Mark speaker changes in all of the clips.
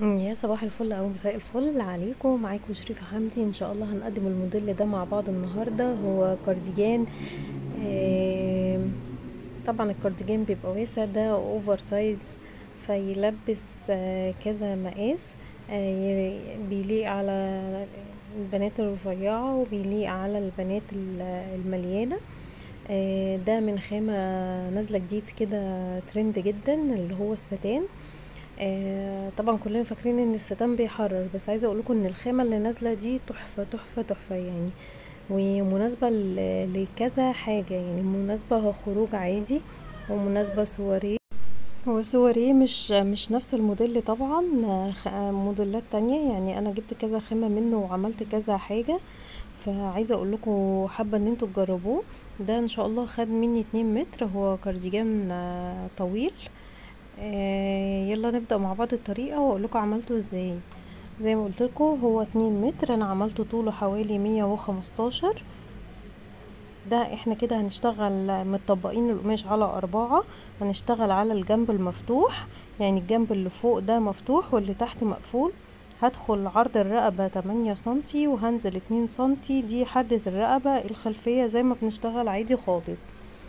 Speaker 1: يا صباح الفل او مساء الفل عليكم معاكم شريفة حمدي ان شاء الله هنقدم الموديل ده مع بعض النهاردة هو كارديجان آم، طبعا الكارديجان بيبقى واسع ده اوفر سايز فيلبس آه، كذا مقاس آه، ي- بيليق على البنات الرفيعة وبيليق على البنات ال- المليانة آه، ده من خامة نازلة جديد كده ترند جدا اللي هو الستان آه، طبعا كلنا فاكرين ان الستان بيحرر بس عايزه اقول لكم ان الخامه اللي نازله دي تحفه تحفه تحفه يعني ومناسبه ل- لكذا حاجه يعني مناسبه خروج عادي ومناسبه سواريه هو سواريه مش مش نفس الموديل طبعا آه، خ- آه، موديلات تانية يعني انا جبت كذا خامه منه وعملت كذا حاجه فعايزه اقول لكم حابه ان انتوا تجربوه ده ان شاء الله خد مني 2 متر هو كارديجان آه، طويل آه يلا نبدأ مع بعض الطريقة واقول لكم عملته ازاي زي ما قلت لكم هو 2 متر انا عملته طوله حوالي 115 ده احنا كده هنشتغل مطبقين القماش على أربعة هنشتغل على الجنب المفتوح يعني الجنب اللي فوق ده مفتوح واللي تحت مقفول هدخل عرض الرقبة 8 سنتي وهنزل 2 سنتي دي حدة الرقبة الخلفية زي ما بنشتغل عادي خالص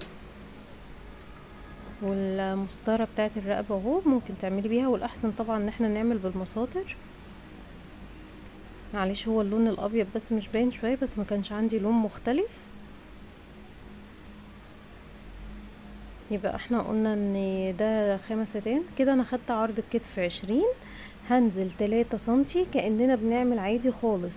Speaker 1: والمسطرة بتاعت الرقبة اهو ممكن تعملي بيها والاحسن طبعا ان احنا نعمل بالمساطر معلش هو اللون الابيض بس مش باين شوية بس ما كانش عندي لون مختلف يبقى احنا قلنا ان ده خامة ستان كده انا خدت عرض الكتف عشرين هنزل تلاتة سنتي كأننا بنعمل عادي خالص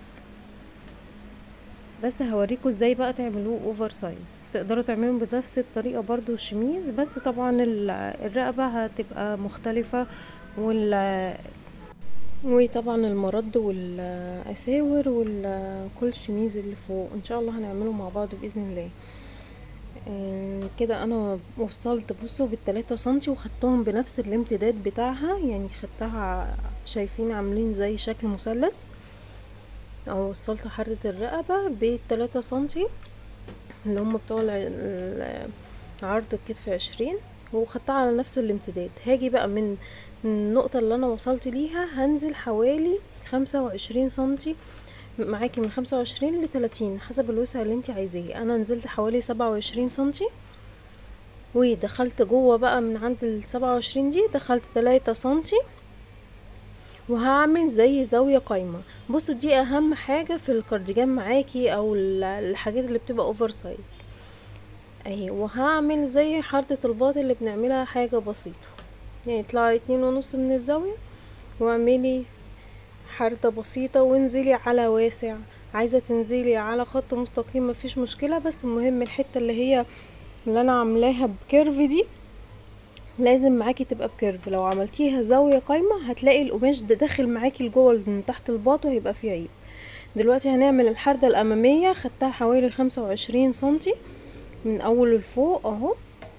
Speaker 1: بس هوريكم ازاي بقى تعملوه اوفر سايز تقدروا تعملوا بنفس الطريقة برضو شميز بس طبعا ال- الرقبة هتبقى مختلفة وال وطبعا المرد والاساور وكل شميز اللي فوق ان شاء الله هنعمله مع بعض باذن الله آه، كده انا وصلت بصوا بالتلاتة سنتي وخدتهم بنفس الامتداد بتاعها يعني خدتها شايفين عاملين زي شكل مثلث او وصلت حردة الرقبة بالتلاتة سنتي اللي هم بتوع الع- ال- عرض الكتف عشرين وخدتها على نفس الامتداد هاجي بقى من النقطة اللي انا وصلت ليها هنزل حوالي خمسة وعشرين سنتي معاكي من خمسة وعشرين لتلاتين حسب الوسع اللي انت عايزاه انا نزلت حوالي سبعة وعشرين سنتي ودخلت جوه بقى من عند السبعة وعشرين دي دخلت تلاتة سنتي وهعمل زي زاوية قايمة بصوا دي اهم حاجة في الكارديجان معاكي او ال- الحاجات اللي بتبقى اوفر سايز اهي وهعمل زي حردة الباط اللي بنعملها حاجة بسيطة يعني اطلعي اتنين ونص من الزاوية واعملي حردة بسيطة وانزلي على واسع عايزة تنزلي على خط مستقيم مفيش مشكلة بس المهم الحتة اللي هي اللي انا عاملاها بكيرف دي لازم معاكي تبقى بكيرف لو عملتيها زاوية قايمة هتلاقي القماش ده داخل معاكي لجوه من تحت الباط وهيبقى فيه عيب دلوقتي هنعمل الحردة الأمامية خدتها حوالي خمسة وعشرين سنتي من أول لفوق اهو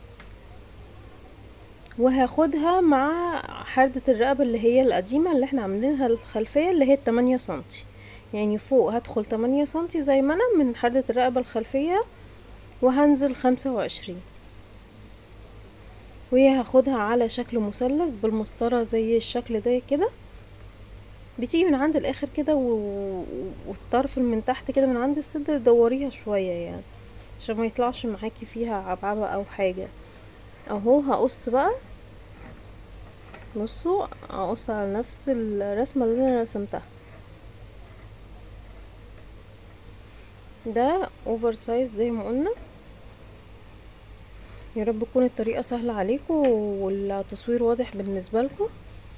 Speaker 1: وهاخدها مع حردة الرقبة اللي هي القديمة اللي احنا عاملينها الخلفية اللي هي التمانية سنتي يعني فوق هدخل تمانية سنتي زي ما انا من حردة الرقبة الخلفية وهنزل خمسة وعشرين وهي هاخدها على شكل مثلث بالمسطرة زي الشكل ده كده بتيجي من عند الاخر كده و- والطرف اللي من تحت كده من عند الصدر دوريها شوية يعني عشان ما يطلعش معاكي فيها عبعبة او حاجة اهو هقص بقى بصوا اقص على نفس الرسمة اللي انا رسمتها ده اوفر سايز زي ما قلنا يا رب تكون الطريقة سهلة عليكم والتصوير واضح بالنسبة لكم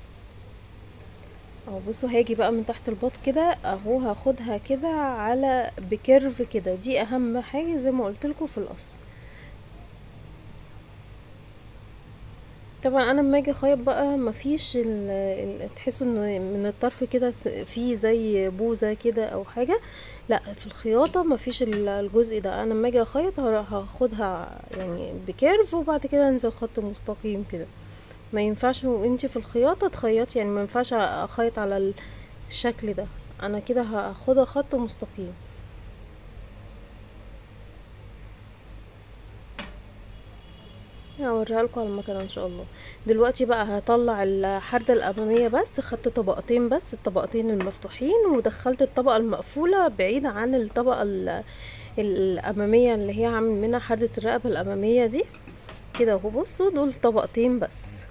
Speaker 1: اهو بصوا هاجي بقى من تحت الباط كده اهو هاخدها كده على بكيرف كده دي اهم حاجة زي ما قلت لكم في القص طبعا انا لما اجي اخيط بقى مفيش ال... ال... تحسوا ان من الطرف كده في زي بوزة كده او حاجة لا في الخياطة مفيش ال- الجزء ده انا لما اجي اخيط هر- هاخدها يعني بكيرف وبعد كده انزل خط مستقيم كده ما ينفعش وانتي في الخياطة تخيطي يعني ما ينفعش اخيط على ال- الشكل ده انا كده هاخدها خط مستقيم هوريها لكم على المكنه ان شاء الله دلوقتي بقى هطلع الحردة الاماميه بس خدت طبقتين بس الطبقتين المفتوحين ودخلت الطبقه المقفوله بعيده عن الطبقه الاماميه اللي هي عامل منها حردة الرقبه الاماميه دي كده اهو بصوا دول طبقتين بس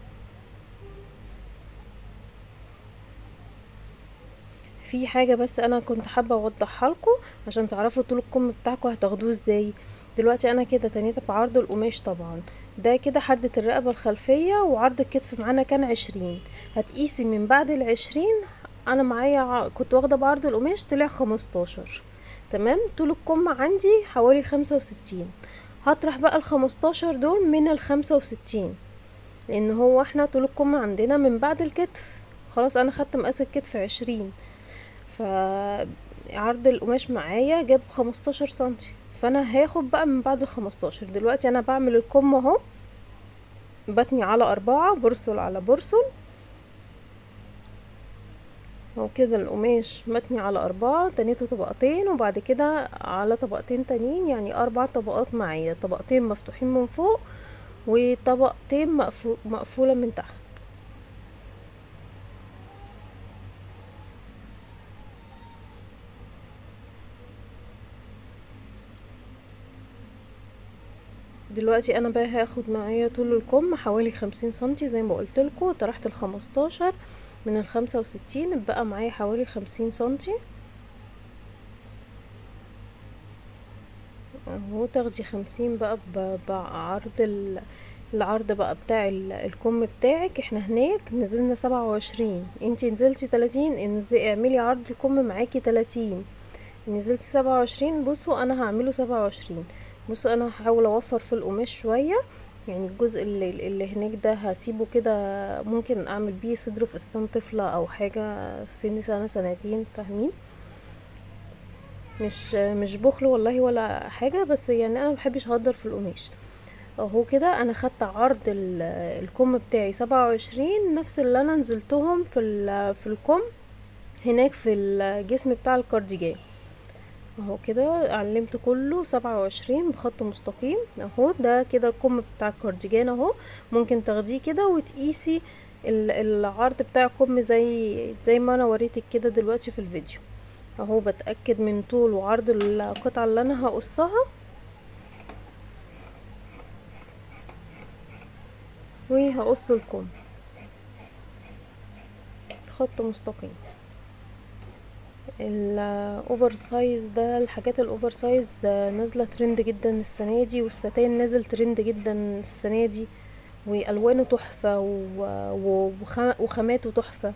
Speaker 1: في حاجة بس انا كنت حابة اوضحها لكم عشان تعرفوا طول الكم بتاعكم هتاخدوه ازاي دلوقتي انا كده تنيت بعرض القماش طبعا ده كده حدة الرقبة الخلفية وعرض الكتف معانا كان عشرين هتقيسي من بعد العشرين انا معايا كنت واخدة بعرض القماش طلع خمستاشر تمام طول الكم عندي حوالي خمسة وستين هطرح بقى الخمستاشر دول من الخمسة وستين لان هو احنا طول الكم عندنا من بعد الكتف خلاص انا خدت مقاس الكتف عشرين فعرض القماش معايا جاب خمستاشر سنتي فانا هاخد بقى من بعد الخمستاشر دلوقتي انا بعمل الكم اهو بتني على اربعة برسل على برسل اهو كده القماش متني على اربعة تنيته طبقتين وبعد كده على طبقتين تانيين يعني اربع طبقات معايا طبقتين مفتوحين من فوق وطبقتين مقفولة من تحت دلوقتي انا بقى هاخد معايا طول الكم حوالي خمسين سنتي زي ما قلت لكم طرحت الخمستاشر من الخمسة وستين بقى معايا حوالي خمسين سنتي اهو تاخدي خمسين بقى بعرض العرض بقى بتاع الكم بتاعك احنا هناك نزلنا سبعة وعشرين انتي نزلتي تلاتين اعملي عرض الكم معاكي تلاتين نزلتي سبعة وعشرين بصوا انا هعمله سبعة وعشرين بصوا انا هحاول اوفر في القماش شويه يعني الجزء اللي, اللي هناك ده هسيبه كده ممكن اعمل بيه صدر فستان طفله او حاجه سن سنه سنتين فاهمين مش مش بخل والله ولا حاجه بس يعني انا مبحبش اهدر في القماش اهو كده انا خدت عرض الكم بتاعي سبعة وعشرين نفس اللي انا نزلتهم في في الكم هناك في الجسم بتاع الكارديجان اهو كده علمت كله سبعة وعشرين بخط مستقيم اهو ده كده الكم بتاع الكارديجان اهو ممكن تاخديه كده وتقيسي العرض بتاع الكم زي زي ما انا وريتك كده دلوقتي في الفيديو اهو بتأكد من طول وعرض القطعة اللي انا هقصها وهقص الكم خط مستقيم الاوفر سايز ده الحاجات الاوفر سايز ده نازله ترند جدا السنه دي والستان نازل ترند جدا السنه دي والوانه تحفه وخاماته تحفه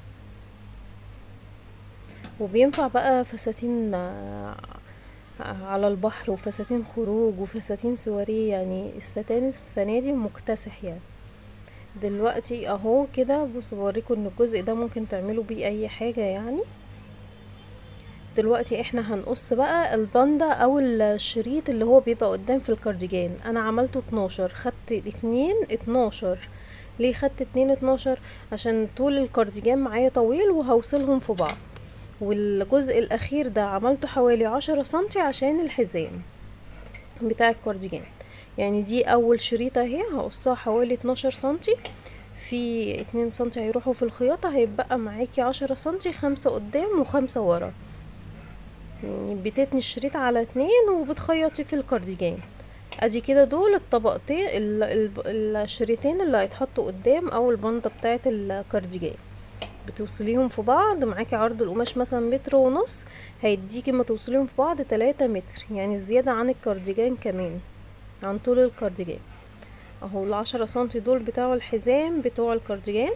Speaker 1: وبينفع بقى فساتين على البحر وفساتين خروج وفساتين سواريه يعني الستان السنه دي مكتسح يعني دلوقتي اهو كده بصوا بوريكم ان الجزء ده ممكن تعملوا بيه اي حاجه يعني دلوقتي احنا هنقص بقى الباندا او الشريط اللي هو بيبقى قدام في الكارديجان انا عملته 12 خدت اتنين 12 ليه خدت اتنين 12 عشان طول الكارديجان معايا طويل وهوصلهم في بعض والجزء الاخير ده عملته حوالي عشرة سنتي عشان الحزام بتاع الكارديجان يعني دي اول شريطة اهي هقصها حوالي 12 سنتي في اتنين سنتي هيروحوا في الخياطة هيبقى معاكي عشرة سنتي خمسة قدام وخمسة ورا يعني بتتني الشريط على اتنين وبتخيطي في الكارديجان ادي كده دول الطبقتين الشريطين اللي هيتحطوا قدام او البنطة بتاعت الكارديجان بتوصليهم في بعض معاكي عرض القماش مثلا متر ونص هيديكي ما توصليهم في بعض تلاتة متر يعني زيادة عن الكارديجان كمان عن طول الكارديجان اهو العشرة سنتي دول بتاع الحزام بتوع الكارديجان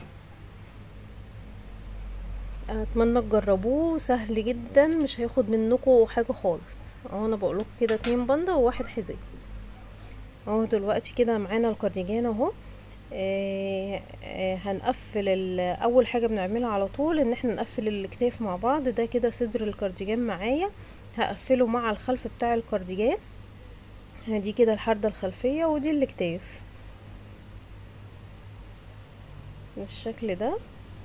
Speaker 1: اتمنى تجربوه سهل جدا مش هياخد منكم حاجه خالص اهو انا بقولكم كده اتنين بنده وواحد حزام اهو دلوقتي كده معانا الكارديجان اهو آه آه هنقفل اول حاجه بنعملها على طول ان احنا نقفل الاكتاف مع بعض ده كده صدر الكارديجان معايا هقفله مع الخلف بتاع الكارديجان دي كده الحردة الخلفية ودي الاكتاف بالشكل ده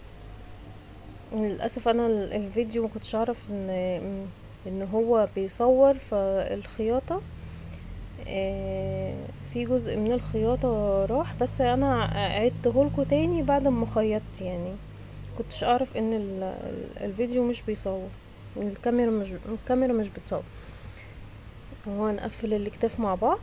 Speaker 1: للاسف انا الفيديو ما كنتش اعرف ان ان هو بيصور فالخياطه آه، في جزء من الخياطة راح بس انا عدته لكم تاني بعد ما خيطت يعني كنتش اعرف ان ال- ال- الفيديو مش بيصور الكاميرا مش الكاميرا مش بتصور هو هنقفل الاكتاف مع بعض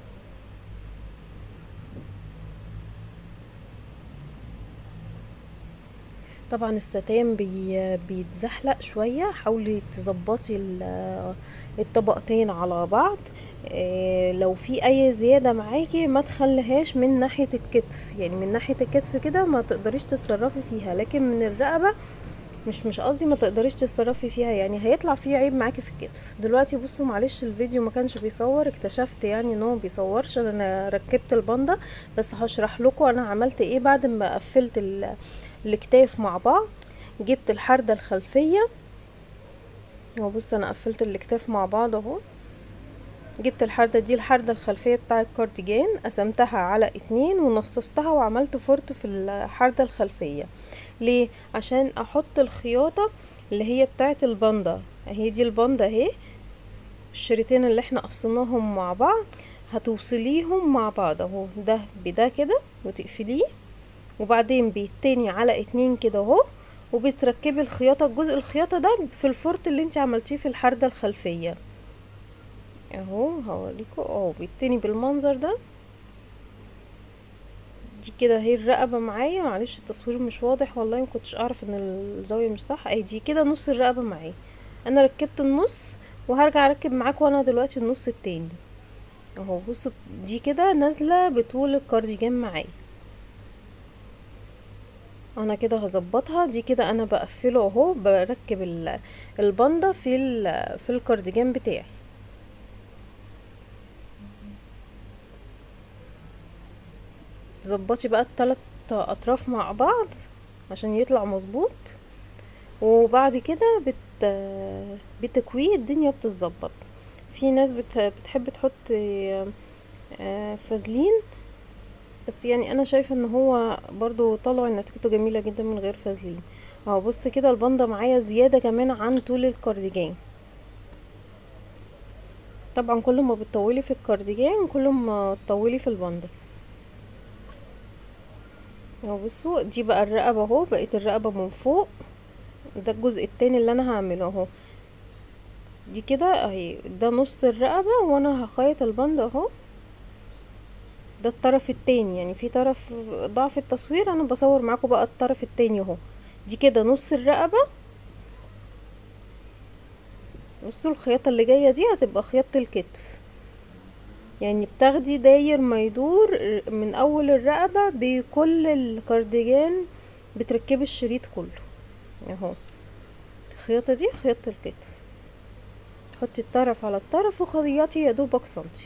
Speaker 1: طبعا الستان بي بيتزحلق شوية حاولي تظبطي ال- الطبقتين على بعض إيه، لو في اي زيادة معاكي ما تخليهاش من ناحية الكتف يعني من ناحية الكتف كده ما تقدريش تتصرفي فيها لكن من الرقبة مش مش قصدي ما تقدريش تتصرفي فيها يعني هيطلع فيه عيب معاكي في الكتف دلوقتي بصوا معلش الفيديو ما كانش بيصور اكتشفت يعني ان هو بيصورش انا ركبت الباندا بس هشرح لكم انا عملت ايه بعد ما قفلت ال- الاكتاف مع بعض جبت الحردة الخلفية اهو بص انا قفلت الاكتاف مع بعض اهو جبت الحردة دي الحردة الخلفية بتاع الكارديجان قسمتها على اتنين ونصصتها وعملت فرط في الحردة الخلفية ليه عشان احط الخياطة اللي هي بتاعة الباندا اهي دي الباندا اهي الشريطين اللي احنا قصيناهم مع بعض هتوصليهم مع بعض اهو ده بده كده وتقفليه وبعدين بالتاني على اتنين كده اهو وبتركبي الخياطة الجزء الخياطة ده في الفرط اللي انت عملتيه في الحردة الخلفية اهو هوريكم اهو بيتني بالمنظر ده دي كده اهي الرقبة معايا معلش التصوير مش واضح والله مكنتش اعرف ان الزاوية مش صح اهي دي كده نص الرقبة معايا انا ركبت النص وهرجع اركب معاكم انا دلوقتي النص التاني اهو بصوا دي كده نازلة بطول الكارديجان معايا انا كده هظبطها دي كده انا بقفله اهو بركب ال- الباندا في ال- في الكارديجان بتاعي تظبطي بقى التلات اطراف مع بعض عشان يطلع مظبوط وبعد كده بت بتكويه الدنيا بتظبط في ناس بت... بتحب تحط آه، فازلين بس يعني انا شايفه ان هو برضو طلع نتيجته جميله جدا من غير فازلين اهو بص كده الباندا معايا زياده كمان عن طول الكارديجان طبعا كل ما بتطولي في الكارديجان كل ما تطولي في الباندا اهو بصوا دي بقى الرقبه اهو بقت الرقبه من فوق ده الجزء التاني اللي انا هعمله اهو دي كده اهي ده نص الرقبه وانا هخيط الباندا اهو ده الطرف التاني يعني في طرف ضعف التصوير انا بصور معاكم بقى الطرف التاني اهو دي كده نص الرقبه بصوا الخياطه اللي جايه دي هتبقى خياطه الكتف يعني بتاخدي داير ما يدور من اول الرقبه بكل الكارديجان بتركبي الشريط كله اهو الخياطه دي خياطه الكتف حطي الطرف على الطرف وخيطي يا دوبك سنتي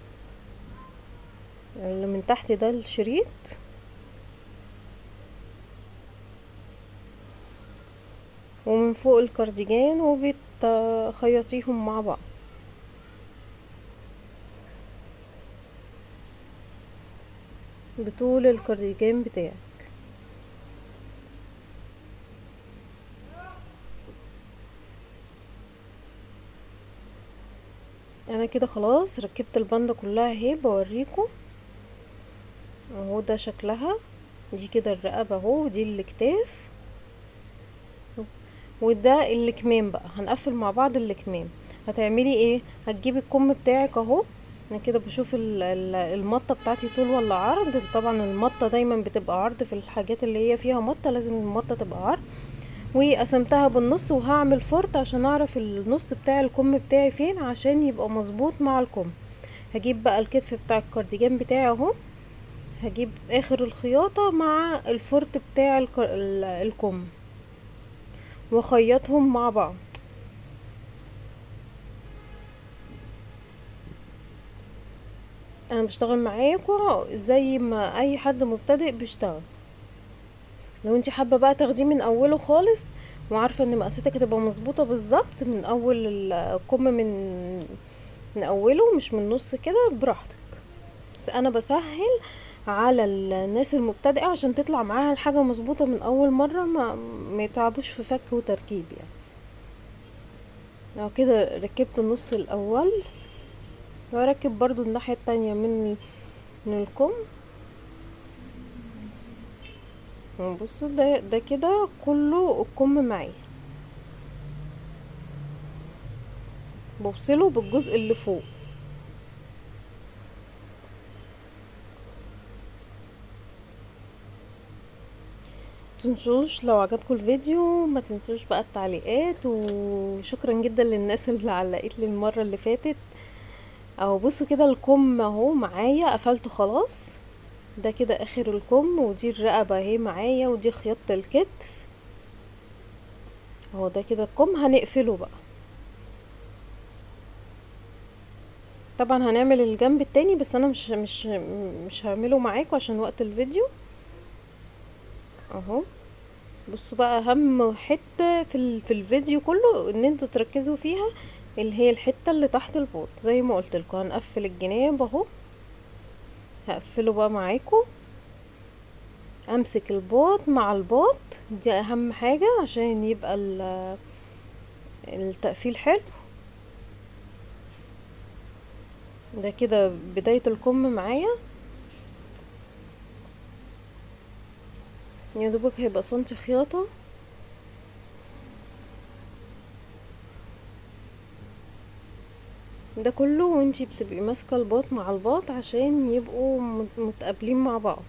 Speaker 1: اللي من تحت ده الشريط ومن فوق الكارديجان وبتخيطيهم مع بعض بطول الكارديجان بتاعك انا كده خلاص ركبت الباندا كلها اهي بوريكم اهو ده شكلها دي كده الرقبه اهو ودي الاكتاف وده الكمام بقى هنقفل مع بعض الكمام هتعملي ايه هتجيبي الكم بتاعك اهو انا كده بشوف ال- ال- المطه بتاعتي طول ولا عرض طبعا المطه دايما بتبقى عرض في الحاجات اللي هي فيها مطه لازم المطه تبقى عرض وقسمتها بالنص وهعمل فرط عشان اعرف النص بتاع الكم بتاعي فين عشان يبقى مظبوط مع الكم هجيب بقى الكتف بتاع الكارديجان بتاعي اهو هجيب اخر الخياطة مع الفرط بتاع الك- ال- الكم واخيطهم مع بعض انا بشتغل معاكم زي ما اي حد مبتدئ بيشتغل لو انت حابه بقى تاخديه من اوله خالص وعارفه ان مقاساتك هتبقى مظبوطه بالظبط من اول الكم من من اوله مش من النص كده براحتك بس انا بسهل على الناس المبتدئه عشان تطلع معاها الحاجه مظبوطه من اول مره ما ما يتعبوش في فك وتركيب يعني لو كده ركبت النص الاول واركب برضو الناحية التانية من من الكم بصوا ده ده كده كله الكم معايا بوصله بالجزء اللي فوق تنسوش لو عجبكم الفيديو ما تنسوش بقى التعليقات وشكرا جدا للناس اللي علقت لي المره اللي فاتت اهو بصوا كده الكم اهو معايا قفلته خلاص ده كده اخر الكم ودي الرقبه اهي معايا ودي خياطه الكتف اهو ده كده الكم هنقفله بقى طبعا هنعمل الجنب التاني بس انا مش مش مش هعمله معاكم عشان وقت الفيديو اهو بصوا بقى اهم حته في في الفيديو كله ان انتوا تركزوا فيها اللي هي الحته اللي تحت البوط زي ما قلت لكم هنقفل الجناب اهو هقفله بقى معاكم امسك البوط مع البوط دي اهم حاجه عشان يبقى التقفيل حلو ده كده بدايه الكم معايا يا دوبك هيبقى سنتي خياطة ده كله وانتي بتبقي ماسكة الباط مع الباط عشان يبقوا متقابلين مع بعض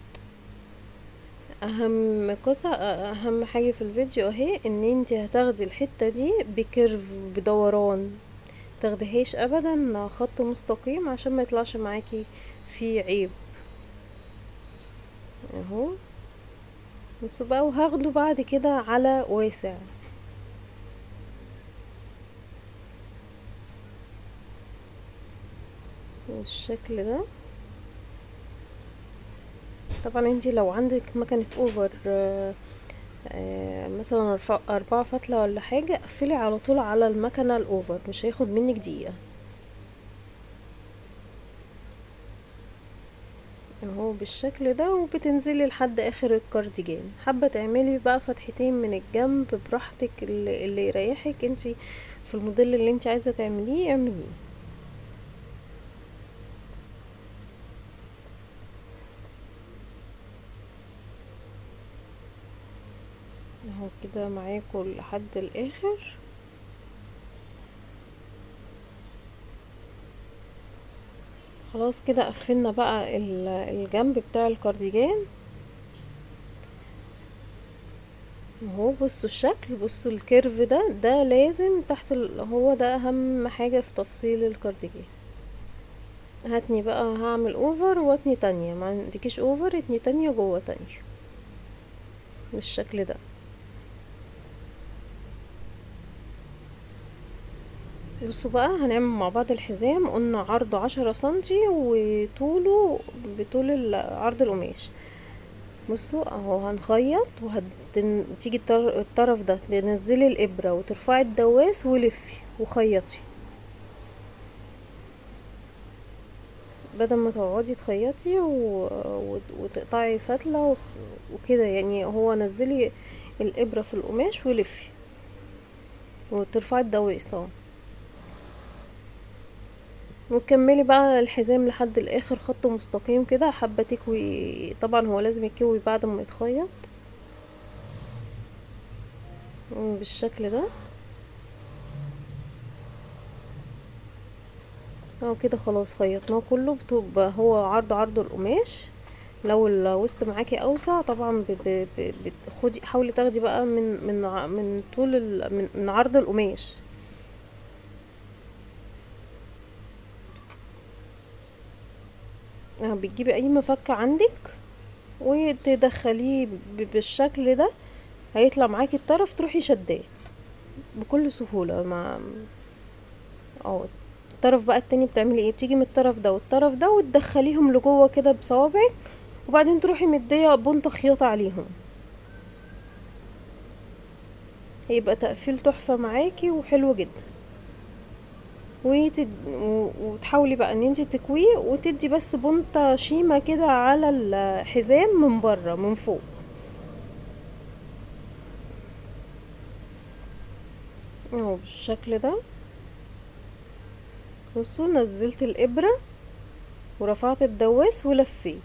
Speaker 1: اهم قطع اهم حاجة في الفيديو اهي ان انتي هتاخدي الحتة دي بكيرف بدوران تاخدهاش ابدا خط مستقيم عشان ما يطلعش معاكي فيه عيب اهو بصوا بقى وهاخده بعد كده على واسع بالشكل ده طبعا انتي لو عندك مكنة اوفر آه آه مثلا اربعة فتلة ولا حاجة قفلي على طول على المكنة الاوفر مش هياخد منك دقيقة اهو بالشكل ده وبتنزلي لحد اخر الكارديجان حابه تعملي بقى فتحتين من الجنب براحتك اللي, اللي يريحك انتي في الموديل اللي انت عايزه تعمليه اعمليه اهو كده معاكم لحد الاخر خلاص كده قفلنا بقى الجنب بتاع الكارديجان اهو بصوا الشكل بصوا الكيرف ده ده لازم تحت ال... هو ده اهم حاجة في تفصيل الكارديجان هاتني بقى هعمل اوفر واتني تانية ما عندكيش اوفر اتني تانية جوه تانية بالشكل ده بصوا بقى هنعمل مع بعض الحزام قلنا عرضه عشرة سنتي وطوله بطول عرض القماش بصوا اهو هنخيط وهتيجي الطرف ده تنزلي الابرة وترفعي الدواس ولفي وخيطي بدل ما تقعدي تخيطي و... وتقطعي فتلة وكده يعني هو نزلي الابرة في القماش ولفي وترفعي الدواس طبعا وتكملي بقى الحزام لحد الاخر خط مستقيم كده حابه تكوي طبعا هو لازم يكوي بعد ما يتخيط بالشكل ده اهو كده خلاص خيطناه كله بتبقى هو عرض عرض القماش لو الوسط معاكي اوسع طبعا بتاخدي حاولي تاخدي بقى من من من طول من, من عرض القماش بتجيبي اي مفك عندك وتدخليه بالشكل ده هيطلع معاكي الطرف تروحي شداه بكل سهوله مع اه الطرف بقى التاني بتعملي ايه بتيجي من الطرف ده والطرف ده وتدخليهم لجوه كده بصوابعك وبعدين تروحي مديه بنطه خياطه عليهم هيبقى تقفيل تحفه معاكي وحلو جدا وتد... وتحاولي بقى ان انت تكويه وتدي بس بنطة شيمة كده على الحزام من بره من فوق اهو بالشكل ده بصوا نزلت الابرة ورفعت الدواس ولفيت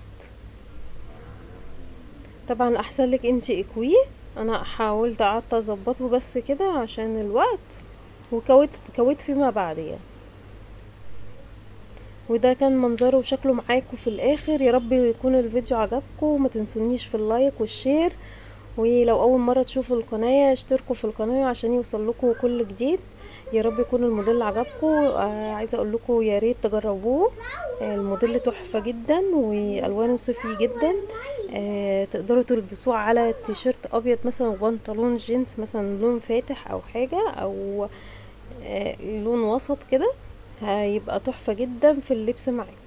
Speaker 1: طبعا احسن لك انتي اكويه انا حاولت قعدت اظبطه بس كده عشان الوقت وكويت كويت فيما بعد يعني وده كان منظره وشكله معاكم في الاخر يا رب يكون الفيديو عجبكم وما تنسونيش في اللايك والشير ولو اول مره تشوفوا القناه اشتركوا في القناه عشان يوصل لكم كل جديد يا رب يكون الموديل عجبكم آه عايزه اقول لكم يا ريت تجربوه آه الموديل تحفه جدا والوانه صيفي جدا آه تقدروا تلبسوه على تيشيرت ابيض مثلا وبنطلون جينز مثلا لون فاتح او حاجه او آه لون وسط كده هيبقى تحفه جدا في اللبس معاكم